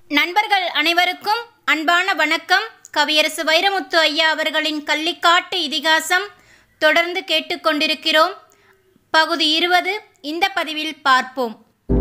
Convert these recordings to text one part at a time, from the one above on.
நண்பர்கள் அனைவருக்கும் அன்பான வணக்கம் கவியரசு வைரமுத்து ஐயா அவர்களின் கள்ளிக்காட்டு இதிகாசம் தொடர்ந்து கேட்டுக்கொண்டிருக்கிறோம் பகுதி இருபது இந்த பதிவில் பார்ப்போம்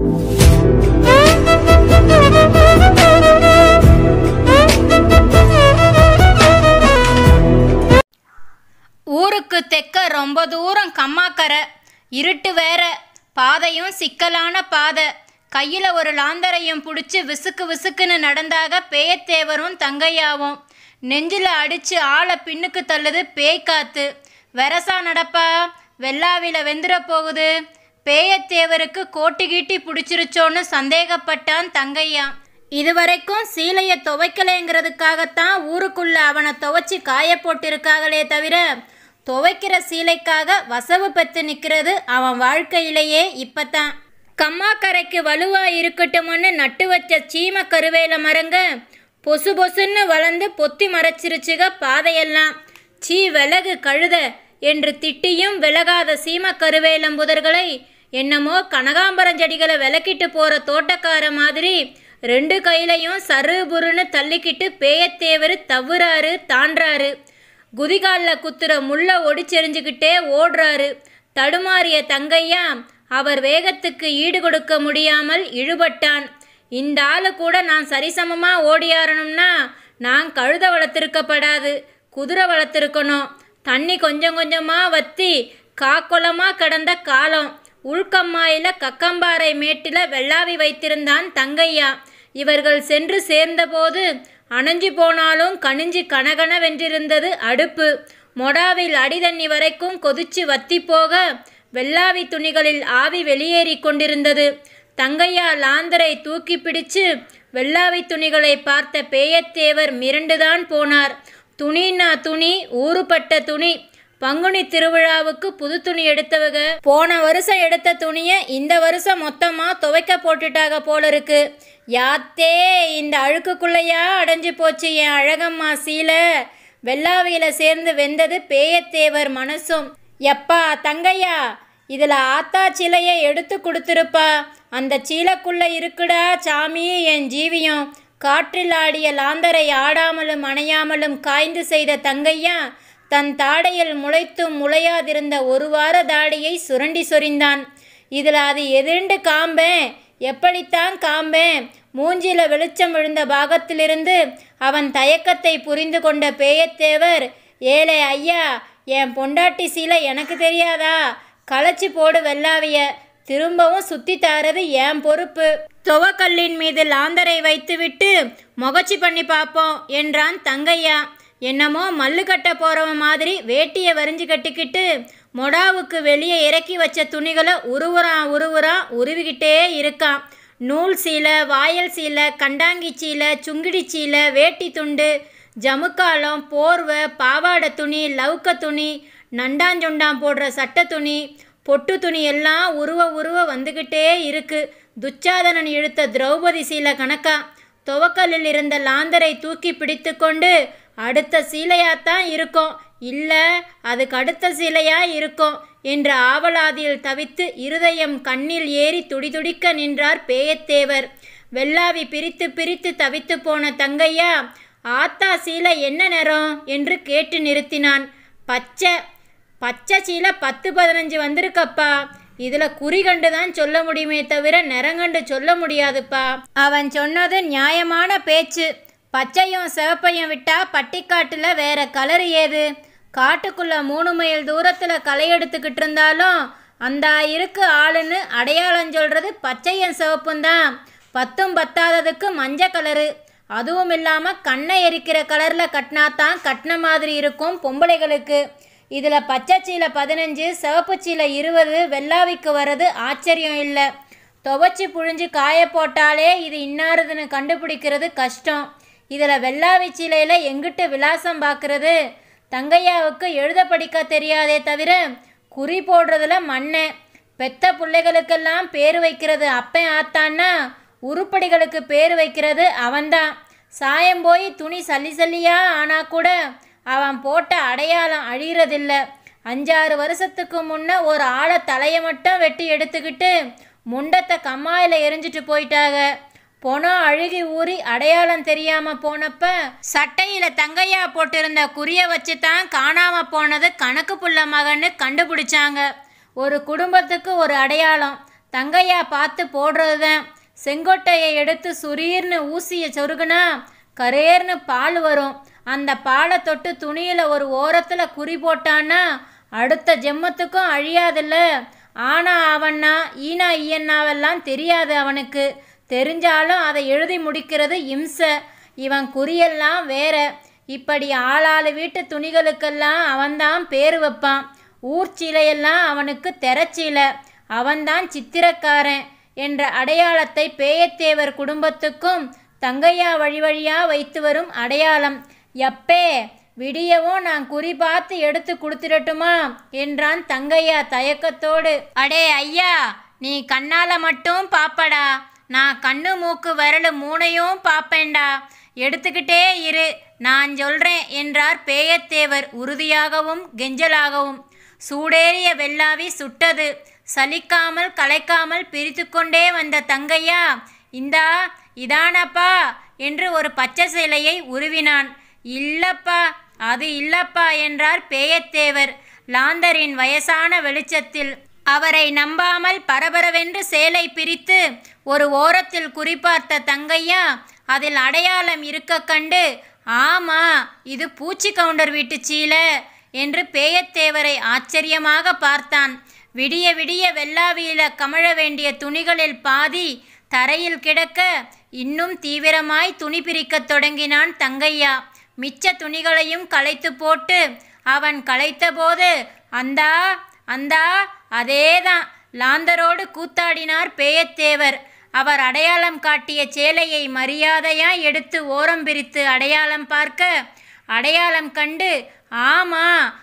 ஊருக்கு தெக்க ரொம்ப தூரம் கம்மாக்கரை இருட்டு வேற பாதையும் சிக்கலான பாதை கையில் ஒரு லாந்தரையும் பிடிச்சி விசுக்கு விசுக்குன்னு நடந்தாக பேயத்தேவரும் தங்கையாவும் நெஞ்சில் அடிச்சு ஆளை பின்னுக்கு தள்ளுது பேய் காத்து வெரசா நடப்பா வெள்ளாவில வெந்துட போகுது பேயத்தேவருக்கு கோட்டி கீட்டி பிடிச்சிருச்சோன்னு சந்தேகப்பட்டான் தங்கையா இதுவரைக்கும் சீலையை துவைக்கலைங்கிறதுக்காகத்தான் ஊருக்குள்ள அவனை துவைச்சி காய போட்டிருக்காங்களே தவிர துவைக்கிற சீலைக்காக வசவு பெற்று நிற்கிறது அவன் வாழ்க்கையிலேயே இப்பத்தான் கம்மாக்கரைக்கு வலுவா இருக்கட்டும்னு நட்டு வச்ச சீம கருவேல மரங்க பொசு பொசுன்னு வளர்ந்து பொத்தி மறைச்சிருச்சுக பாதையெல்லாம் சீ விலகு கழுத என்று திட்டியும் விலகாத சீம கருவேலம்புதர்களை என்னமோ கனகாம்பரம் செடிகளை விலக்கிட்டு போற தோட்டக்கார மாதிரி ரெண்டு கையிலையும் சரு புருன்னு தள்ளிக்கிட்டு பேயத்தேவர் தவுறாரு தாண்டாரு குதிகாலில் குத்துற முள்ள ஒடிச்செறிஞ்சுக்கிட்டே ஓடுறாரு தடுமாறிய தங்கையா அவர் வேகத்துக்கு ஈடு கொடுக்க முடியாமல் இழுபட்டான் இந்த ஆளு கூட நான் சரிசமமா ஓடியாரணும்னா நான் கழுத வளர்த்திருக்கப்படாது குதிரை வளர்த்திருக்கணும் தண்ணி கொஞ்சம் கொஞ்சமா வத்தி காக்கொலமா கடந்த காலம் உள்கம்மாயில கக்கம்பாறை மேட்டில் வெள்ளாவி வைத்திருந்தான் தங்கையா இவர்கள் சென்று சேர்ந்தபோது அணைஞ்சு போனாலும் கனிஞ்சு கனகனவென்றிருந்தது அடுப்பு மொடாவில் அடிதண்ணி வரைக்கும் கொதிச்சு வத்தி போக வெள்ளாவி துணிகளில் ஆவி வெளியேறி கொண்டிருந்தது தங்கையா லாந்தரை தூக்கி பிடிச்சு வெள்ளாவி துணிகளை பார்த்த பேயத்தேவர் மிரண்டுதான் போனார் துணின்னா துணி ஊறுபட்ட துணி பங்குனி திருவிழாவுக்கு புது துணி எடுத்தவங்க போன வருஷம் எடுத்த துணியை இந்த வருஷம் மொத்தமா துவைக்க போட்டுட்டாக போல இருக்கு யாத்தே இந்த அழுக்குக்குள்ளையா அடைஞ்சு போச்சு என் அழகம்மா சீலை வெள்ளாவியில சேர்ந்து வெந்தது பேயத்தேவர் மனசும் எப்பா தங்கையா இதில் ஆத்தா சிலையை எடுத்து கொடுத்துருப்பா அந்த சீலைக்குள்ள இருக்குடா சாமி என் ஜீவியம் காற்றில் ஆடிய லாந்தரை ஆடாமலும் அணையாமலும் காய்ந்து செய்த தங்கையா தன் தாடையில் முளைத்தும் முளையாதிருந்த ஒரு வார தாடியை சுரண்டி சொரிந்தான் இதில் அது எதிர்ண்டு காம்பேன் எப்படித்தான் காம்பேன் மூஞ்சில வெளிச்சம் விழுந்த பாகத்திலிருந்து அவன் தயக்கத்தை புரிந்து கொண்ட பேயத்தேவர் ஏலே ஐயா என் பொண்டாட்டி சீலை எனக்கு தெரியாதா களைச்சி போடு வெள்ளாவிய திரும்பவும் சுத்தி தாரது என் பொறுப்பு துவக்கல்லின் மீது லாந்தரை வைத்துவிட்டு முகச்சி பண்ணி பார்ப்போம் என்றான் தங்கையா என்னமோ மல்லு கட்ட போறவன் மாதிரி வேட்டியை வரிஞ்சு கட்டிக்கிட்டு மொடாவுக்கு வெளியே இறக்கி வச்ச துணிகளை உருவுறான் உருவுறான் உருவிக்கிட்டே இருக்கான் நூல் சீலை வாயல் சீலை கண்டாங்கி சீலை சுங்கிடி சீலை வேட்டி துண்டு ஜமுக்காலம் போர்வை பாவாடை துணி லவுக்க துணி நண்டாஞ்சொண்டாம் போடுற சட்டை துணி பொட்டு துணி எல்லாம் உருவ உருவ வந்துக்கிட்டே இருக்கு துச்சாதனன் இழுத்த திரௌபதி சீலை கணக்கா துவக்கலில் இருந்த லாந்தரை தூக்கி பிடித்து கொண்டு அடுத்த சீலையாத்தான் இருக்கும் இல்லை அதுக்கு அடுத்த சீலையா இருக்கும் என்ற ஆவலாதியில் தவித்து இருதயம் கண்ணில் ஏறி துடிதுடிக்க நின்றார் பேயத்தேவர் வெள்ளாவி பிரித்து பிரித்து தவித்து போன தங்கையா ஆத்தா சீலை என்ன நிறம் என்று கேட்டு நிறுத்தினான் பச்சை பச்சை சீலை பத்து பதினஞ்சு வந்திருக்கப்பா இதுல குறி கண்டு தான் சொல்ல முடியுமே தவிர நிறங்கண்டு சொல்ல முடியாதுப்பா அவன் சொன்னது நியாயமான பேச்சு பச்சையும் சிவப்பையும் விட்டா பட்டிக்காட்டுல வேற கலர் ஏது காட்டுக்குள்ள மூணு மைல் தூரத்துல களை எடுத்துக்கிட்டு இருந்தாலும் அந்த இருக்கு ஆளுன்னு அடையாளம் சொல்றது பச்சையும் சிவப்பும் தான் பத்தும் பத்தாததுக்கு மஞ்சள் கலரு அதுவும் இல்லாம கண்ணை எரிக்கிற கலர்ல கட்டினாதான் கட்டின மாதிரி இருக்கும் பொம்பளைகளுக்கு இதில் பச்சை சீலை பதினஞ்சு சிவப்பு சீலை இருபது வெள்ளாவிக்கு வர்றது ஆச்சரியம் இல்லை துவைச்சி புழிஞ்சு காய போட்டாலே இது இன்னாருதுன்னு கண்டுபிடிக்கிறது கஷ்டம் இதில் வெள்ளாவி சீலையில் எங்கிட்டு விலாசம் பார்க்கறது தங்கையாவுக்கு எழுத படிக்க தெரியாதே தவிர குறி போடுறதுல மண்ணை பெத்த பிள்ளைகளுக்கெல்லாம் பேர் வைக்கிறது அப்பன் ஆத்தான்னா உருப்படிகளுக்கு பேர் வைக்கிறது அவன்தான் சாயம் போய் துணி சல்லி சல்லியா ஆனா கூட அவன் போட்ட அடையாளம் அழியறதில்ல அஞ்சாறு வருஷத்துக்கு முன்ன ஒரு ஆளை தலையை மட்டும் வெட்டி எடுத்துக்கிட்டு முண்டத்தை கம்மாயில் எரிஞ்சிட்டு போயிட்டாங்க பொணம் அழுகி ஊறி அடையாளம் தெரியாம போனப்ப சட்டையில தங்கையா போட்டிருந்த குறிய வச்சு தான் காணாம போனது கணக்கு புள்ள மகன்னு கண்டுபிடிச்சாங்க ஒரு குடும்பத்துக்கு ஒரு அடையாளம் தங்கையா பார்த்து போடுறதுதான் செங்கொட்டையை எடுத்து சுரீர்னு ஊசியை சொருகுனா கரேர்னு பால் வரும் அந்த பாலை தொட்டு துணியில் ஒரு ஓரத்தில் குறி போட்டான்னா அடுத்த ஜெம்மத்துக்கும் அழியாதுல்ல ஆனா அவன்னா ஈனா ஈயன்னாவெல்லாம் தெரியாது அவனுக்கு தெரிஞ்சாலும் அதை எழுதி முடிக்கிறது இம்சை இவன் குறியெல்லாம் வேற இப்படி ஆளாளு வீட்டு துணிகளுக்கெல்லாம் அவன்தான் பேர் வைப்பான் ஊர் சீலையெல்லாம் அவனுக்கு தெரச்சீலை அவன்தான் சித்திரக்காரன் என்ற அடையாளத்தை பேயத்தேவர் குடும்பத்துக்கும் தங்கையா வழி வழியா வைத்து வரும் அடையாளம் எப்பே விடியவும் நான் குறி பார்த்து எடுத்து கொடுத்துடட்டுமா என்றான் தங்கையா தயக்கத்தோடு அடே ஐயா நீ கண்ணால மட்டும் பாப்படா நான் கண்ணு மூக்கு விரல் மூணையும் பாப்பேன்டா எடுத்துக்கிட்டே இரு நான் சொல்றேன் என்றார் பேயத்தேவர் உறுதியாகவும் கெஞ்சலாகவும் சூடேறிய வெள்ளாவி சுட்டது சலிக்காமல் கலைக்காமல் பிரித்து கொண்டே வந்த தங்கையா இந்தா இதானப்பா என்று ஒரு பச்சை சேலையை உருவினான் இல்லப்பா அது இல்லப்பா என்றார் பேயத்தேவர் லாந்தரின் வயசான வெளிச்சத்தில் அவரை நம்பாமல் பரபரவென்று சேலை பிரித்து ஒரு ஓரத்தில் குறிப்பார்த்த தங்கையா அதில் அடையாளம் இருக்க கண்டு ஆமா இது பூச்சி கவுண்டர் வீட்டு சீலை என்று பேயத்தேவரை ஆச்சரியமாக பார்த்தான் விடிய விடிய வெள்ளாவியில கமழ வேண்டிய துணிகளில் பாதி தரையில் கிடக்க இன்னும் தீவிரமாய் துணி பிரிக்கத் தொடங்கினான் தங்கையா மிச்ச துணிகளையும் களைத்து போட்டு அவன் களைத்தபோது அந்தா அந்தா அதேதான் லாந்தரோடு கூத்தாடினார் பேயத்தேவர் அவர் அடையாளம் காட்டிய சேலையை மரியாதையா எடுத்து ஓரம் பிரித்து அடையாளம் பார்க்க அடையாளம் கண்டு ஆமா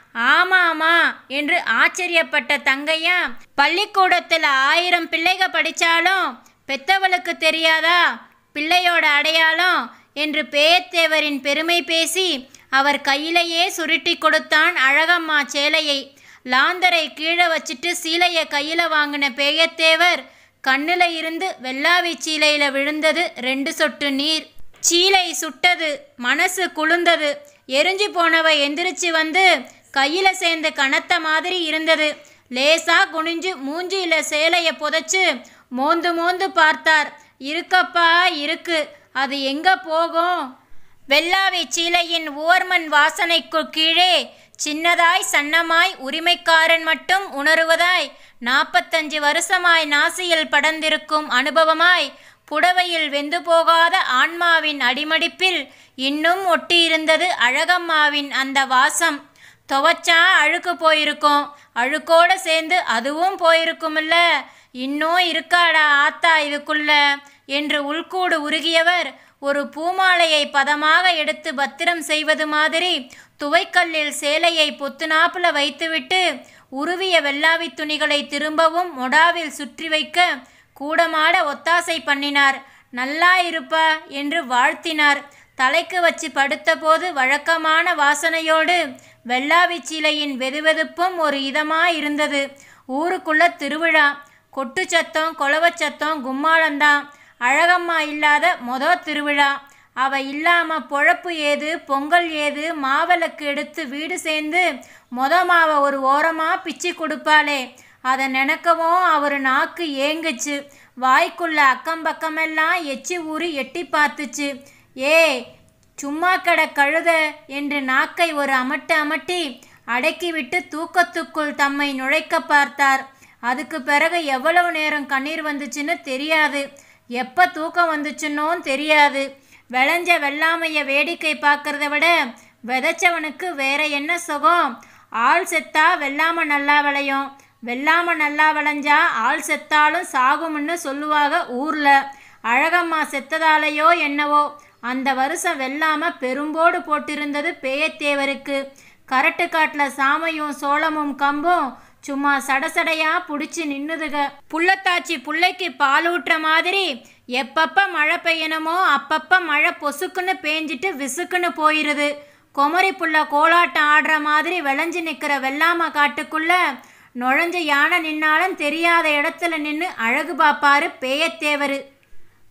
ஆமாமா என்று ஆச்சரியப்பட்ட தங்கையா பள்ளிக்கூடத்தில் ஆயிரம் பிள்ளைக படிச்சாலும் பெத்தவளுக்கு தெரியாதா பிள்ளையோட அடையாளம் என்று பேயத்தேவரின் பெருமை பேசி அவர் கையிலேயே சுருட்டி கொடுத்தான் அழகம்மா சேலையை லாந்தரை கீழே வச்சுட்டு சீலையை கையில் வாங்கின பேயத்தேவர் கண்ணுல இருந்து வெள்ளாவி சீலையில விழுந்தது ரெண்டு சொட்டு நீர் சீலை சுட்டது மனசு குளிர்ந்தது எரிஞ்சு போனவ எந்திரிச்சு வந்து கையில சேர்ந்து கனத்த மாதிரி இருந்தது லேசா குனிஞ்சு மூஞ்சியில சேலைய புதைச்சு மோந்து மோந்து பார்த்தார் இருக்கப்பா இருக்கு அது எங்க போகும் வெள்ளாவி சீலையின் ஓர்மன் வாசனைக்கு கீழே சின்னதாய் சன்னமாய் உரிமைக்காரன் மட்டும் உணருவதாய் நாற்பத்தஞ்சு வருஷமாய் நாசியில் படர்ந்திருக்கும் அனுபவமாய் புடவையில் வெந்து போகாத ஆன்மாவின் அடிமடிப்பில் இன்னும் ஒட்டியிருந்தது அழகம்மாவின் அந்த வாசம் துவச்சா அழுக்கு போயிருக்கும் அழுக்கோட சேர்ந்து அதுவும் போயிருக்குமில்ல இன்னும் இருக்காடா ஆத்தா இதுக்குள்ள என்று உள்கூடு உருகியவர் ஒரு பூமாலையை பதமாக எடுத்து பத்திரம் செய்வது மாதிரி துவைக்கல்லில் சேலையை பொத்துனாப்புல வைத்துவிட்டு உருவிய வெள்ளாவி துணிகளை திரும்பவும் மொடாவில் சுற்றி வைக்க கூடமாட ஒத்தாசை பண்ணினார் நல்லா இருப்பா என்று வாழ்த்தினார் தலைக்கு வச்சு படுத்தபோது வழக்கமான வாசனையோடு வெள்ளாவி சீலையின் வெதுவெதுப்பும் ஒரு இதமாயிருந்தது ஊருக்குள்ள திருவிழா கொட்டு சத்தம் கொலவச் சத்தம் கும்மாளம்தான் அழகம்மா இல்லாத மொத திருவிழா அவ இல்லாம பொழப்பு ஏது பொங்கல் ஏது மாவிளக்கு எடுத்து வீடு சேர்ந்து மொத மாவை ஒரு ஓரமா பிச்சு கொடுப்பாளே அதை நினைக்கவும் அவர் நாக்கு ஏங்குச்சு வாய்க்குள்ள அக்கம் பக்கமெல்லாம் எச்சி ஊறி எட்டி பார்த்துச்சு ஏ சும்மா கட கழுத என்று நாக்கை ஒரு அமட்டு அமட்டி அடக்கிவிட்டு தூக்கத்துக்குள் தம்மை நுழைக்க பார்த்தார் அதுக்கு பிறகு எவ்வளவு நேரம் கண்ணீர் வந்துச்சுன்னு தெரியாது எப்போ தூக்கம் வந்துச்சுன்னோ தெரியாது விளைஞ்ச வெள்ளாமைய வேடிக்கை பார்க்கறத விட விதைச்சவனுக்கு வேற என்ன சுகம் ஆள் செத்தா வெள்ளாமை நல்லா விளையும் வெள்ளாமை நல்லா விளைஞ்சா ஆள் செத்தாலும் சாகும்னு சொல்லுவாங்க ஊர்ல அழகம்மா செத்ததாலேயோ என்னவோ அந்த வருஷம் வெள்ளாம பெரும்போடு போட்டிருந்தது பேயத்தேவருக்கு கரட்டு காட்டில் சாமையும் சோளமும் கம்பும் சும்மா சடசடையா புடிச்சு நின்னுதுக புள்ளத்தாச்சி புள்ளைக்கு பால் ஊட்டுற மாதிரி எப்பப்ப மழை பெய்யணுமோ அப்பப்ப மழை பொசுக்குன்னு பேஞ்சிட்டு விசுக்குன்னு போயிருது குமரி புள்ள கோலாட்டம் ஆடுற மாதிரி விளைஞ்சு நிற்கிற வெள்ளாம காட்டுக்குள்ள நுழைஞ்ச யானை நின்னாலும் தெரியாத இடத்துல நின்று அழகு பார்ப்பாரு பேயத்தேவரு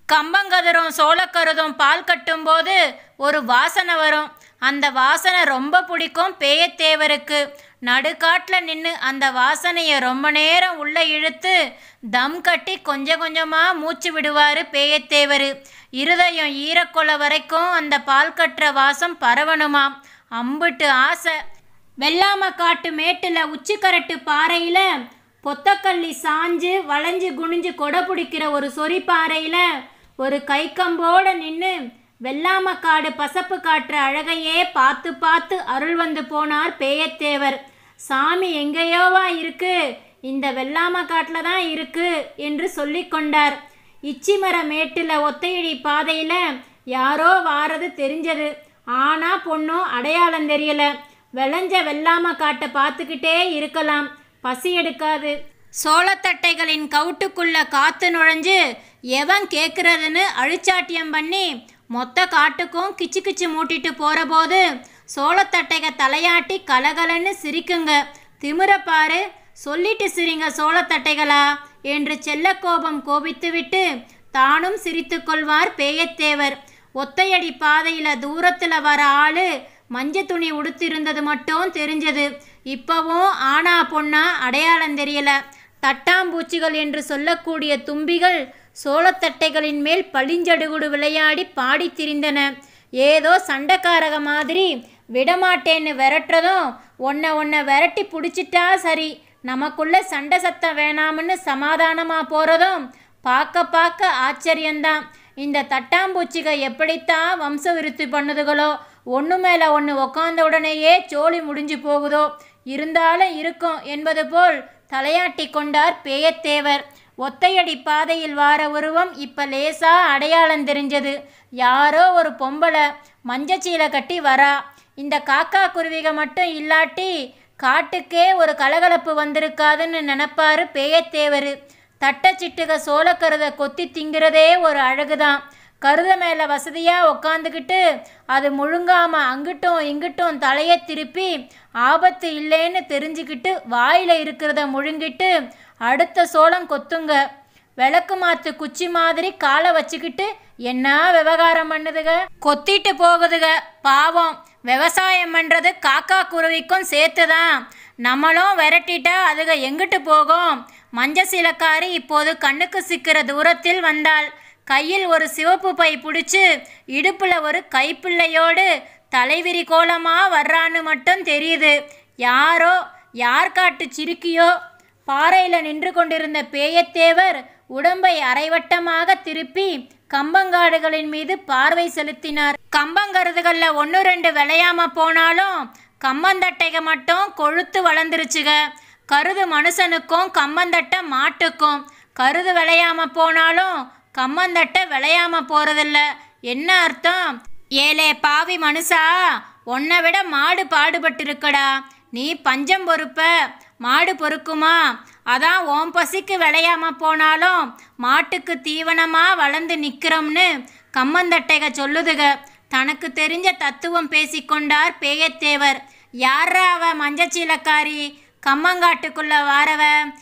கம்பங்கதிரும் சோளக்கருதும் பால் கட்டும்போது ஒரு வாசனை வரும் அந்த வாசனை ரொம்ப பிடிக்கும் பேயத்தேவருக்கு நடுக்காட்டில் நின்று அந்த வாசனையை ரொம்ப நேரம் உள்ளே இழுத்து தம் கட்டி கொஞ்சம் கொஞ்சமாக மூச்சு விடுவார் பேயத்தேவர் இருதயம் ஈரக்கொலை வரைக்கும் அந்த பால் கட்டுற வாசம் பரவணுமாம் அம்பிட்டு ஆசை வெள்ளாம காட்டு மேட்டில் உச்சிக்கரட்டு பாறையில் பொத்தக்கள்ளி சாஞ்சு வளைஞ்சு குனிஞ்சு கொடை பிடிக்கிற ஒரு சொறி பாறையில் ஒரு கைக்கம்போட நின்று வெள்ளாமக்காடு பசப்பு காட்டுற அழகையே பார்த்து பார்த்து அருள் வந்து போனார் பேயத்தேவர் சாமி எங்கேயோவா இருக்கு இந்த வெள்ளாமக்காட்டில் தான் இருக்கு என்று சொல்லி கொண்டார் இச்சிமர மேட்டில் ஒத்தையடி பாதையில் யாரோ வாரது தெரிஞ்சது ஆனா பொண்ணும் அடையாளம் தெரியல விளைஞ்ச வெள்ளாம காட்டை பார்த்துக்கிட்டே இருக்கலாம் பசி எடுக்காது சோளத்தட்டைகளின் கவுட்டுக்குள்ள காத்து நுழைஞ்சு எவன் கேட்குறதுன்னு அழிச்சாட்டியம் பண்ணி மொத்த காட்டுக்கும் கிச்சு கிச்சு மூட்டிட்டு போகிற போது சோளத்தட்டைக தலையாட்டி கலகலன்னு சிரிக்குங்க திமிர பாரு சொல்லிட்டு சிரிங்க சோளத்தட்டைகளா என்று செல்லக்கோபம் கோபித்துவிட்டு தானும் சிரித்து கொள்வார் பேயத்தேவர் ஒத்தையடி பாதையில் தூரத்தில் வர ஆளு மஞ்ச துணி உடுத்திருந்தது மட்டும் தெரிஞ்சது இப்போவும் ஆனா பொண்ணா அடையாளம் தெரியல தட்டாம்பூச்சிகள் என்று சொல்லக்கூடிய தும்பிகள் சோளத்தட்டைகளின் மேல் பளிஞ்சடுகுடு விளையாடி பாடித் திரிந்தன ஏதோ சண்டைக்காரக மாதிரி விடமாட்டேன்னு விரட்டுறதும் ஒன்றை ஒன்றை விரட்டி பிடிச்சிட்டா சரி நமக்குள்ள சண்டை சத்தம் வேணாம்னு சமாதானமாக போகிறதும் பார்க்க பார்க்க ஆச்சரியந்தான் இந்த தட்டாம்பூச்சிக எப்படித்தான் வம்ச விருத்தி பண்ணுதுகளோ ஒன்று மேலே ஒன்று உக்காந்த உடனேயே சோழி முடிஞ்சு போகுதோ இருந்தாலும் இருக்கும் என்பது போல் தலையாட்டி கொண்டார் பேயத்தேவர் ஒத்தையடி பாதையில் வார உருவம் இப்போ லேசா அடையாளம் தெரிஞ்சது யாரோ ஒரு பொம்பளை மஞ்சச்சீலை கட்டி வரா இந்த காக்கா குருவிக மட்டும் இல்லாட்டி காட்டுக்கே ஒரு கலகலப்பு வந்திருக்காதுன்னு நினப்பாரு பேயத்தேவர் தட்டச்சிட்டுக சோளக்கருதை கொத்தி திங்கிறதே ஒரு அழகுதான் கருத மேலே வசதியாக உக்காந்துக்கிட்டு அது முழுங்காம அங்கிட்டும் இங்கிட்டும் தலையை திருப்பி ஆபத்து இல்லைன்னு தெரிஞ்சுக்கிட்டு வாயில் இருக்கிறத முழுங்கிட்டு அடுத்த சோளம் கொத்துங்க விளக்கு மாத்து குச்சி மாதிரி காலை வச்சுக்கிட்டு என்ன விவகாரம் பண்ணுதுக கொத்திட்டு போகுதுக பாவம் விவசாயம் பண்ணுறது காக்கா குருவிக்கும் சேர்த்து தான் நம்மளும் விரட்டிட்டா அதுக எங்கிட்டு போகும் மஞ்ச சிலக்காரி இப்போது கண்ணுக்கு சிக்கிற தூரத்தில் வந்தாள் கையில் ஒரு சிவப்பு பை பிடிச்சு இடுப்பில் ஒரு கைப்பிள்ளையோடு தலைவிரி கோலமாக வர்றான்னு மட்டும் தெரியுது யாரோ யார் காட்டு சிறுக்கியோ பாறையில் நின்று கொண்டிருந்த பேயத்தேவர் உடம்பை அரைவட்டமாக திருப்பி கம்பங்காடுகளின் மீது பார்வை செலுத்தினார் கம்பங்கருதுகளில் ஒன்று ரெண்டு விளையாம போனாலும் கம்பந்தட்டைக மட்டும் கொழுத்து வளர்ந்துருச்சுக கருது மனுஷனுக்கும் கம்பந்தட்டை மாட்டுக்கும் கருது விளையாம போனாலும் கம்பந்தட்டை விளையாம போறதில்ல என்ன அர்த்தம் ஏலே பாவி மனுஷா உன்னை விட மாடு பாடுபட்டிருக்கடா நீ பஞ்சம் பொறுப்ப மாடு பொறுக்குமா அதான் ஓம் பசிக்கு விளையாம போனாலும் மாட்டுக்கு தீவனமா வளர்ந்து நிற்கிறோம்னு கம்மந்தட்டைக சொல்லுதுக தனக்கு தெரிஞ்ச தத்துவம் பேசிக்கொண்டார் பேயத்தேவர் யாரா அவ மஞ்சச்சீலக்காரி கம்மங்காட்டுக்குள்ள வாரவ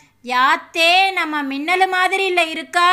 யாத்தே நம்ம மின்னலு மாதிரி இல்லை இருக்கா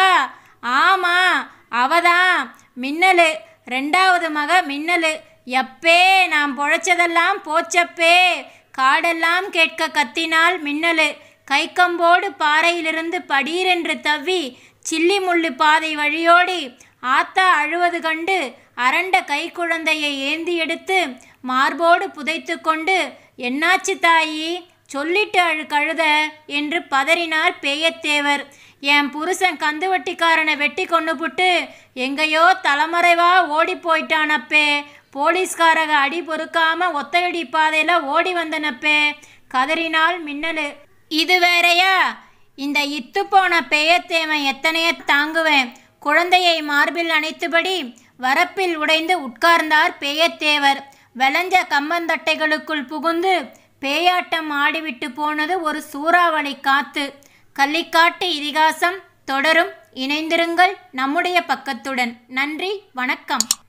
ஆமா அவதான் மின்னலு ரெண்டாவது மக மின்னலு எப்பே நான் பொழைச்சதெல்லாம் போச்சப்பே காடெல்லாம் கேட்க கத்தினாள் மின்னலு கைக்கம்போடு பாறையிலிருந்து படீரென்று தவ்வி சில்லி முள்ளு பாதை வழியோடி ஆத்தா அழுவது கண்டு அரண்ட கைக்குழந்தையை ஏந்தி எடுத்து மார்போடு புதைத்து கொண்டு என்னாச்சு தாயி சொல்லிட்டு அழு கழுத என்று பதறினார் பேயத்தேவர் என் புருஷன் கந்துவட்டிக்காரனை வெட்டி கொண்டு புட்டு எங்கேயோ தலைமறைவா ஓடி போயிட்டானப்பே போலீஸ்காரக அடி பொறுக்காம ஒத்தையடி பாதையில ஓடி வந்தனப்பே கதறினாள் மின்னலு இது வேறயா இந்த இத்து போன பேயத்தேவன் எத்தனைய தாங்குவேன் குழந்தையை மார்பில் அணைத்தபடி வரப்பில் உடைந்து உட்கார்ந்தார் பேயத்தேவர் விளைஞ்ச கம்பந்தட்டைகளுக்குள் புகுந்து பேயாட்டம் ஆடிவிட்டு போனது ஒரு சூறாவளி காத்து கள்ளிக்காட்டு இதிகாசம் தொடரும் இணைந்திருங்கள் நம்முடைய பக்கத்துடன் நன்றி வணக்கம்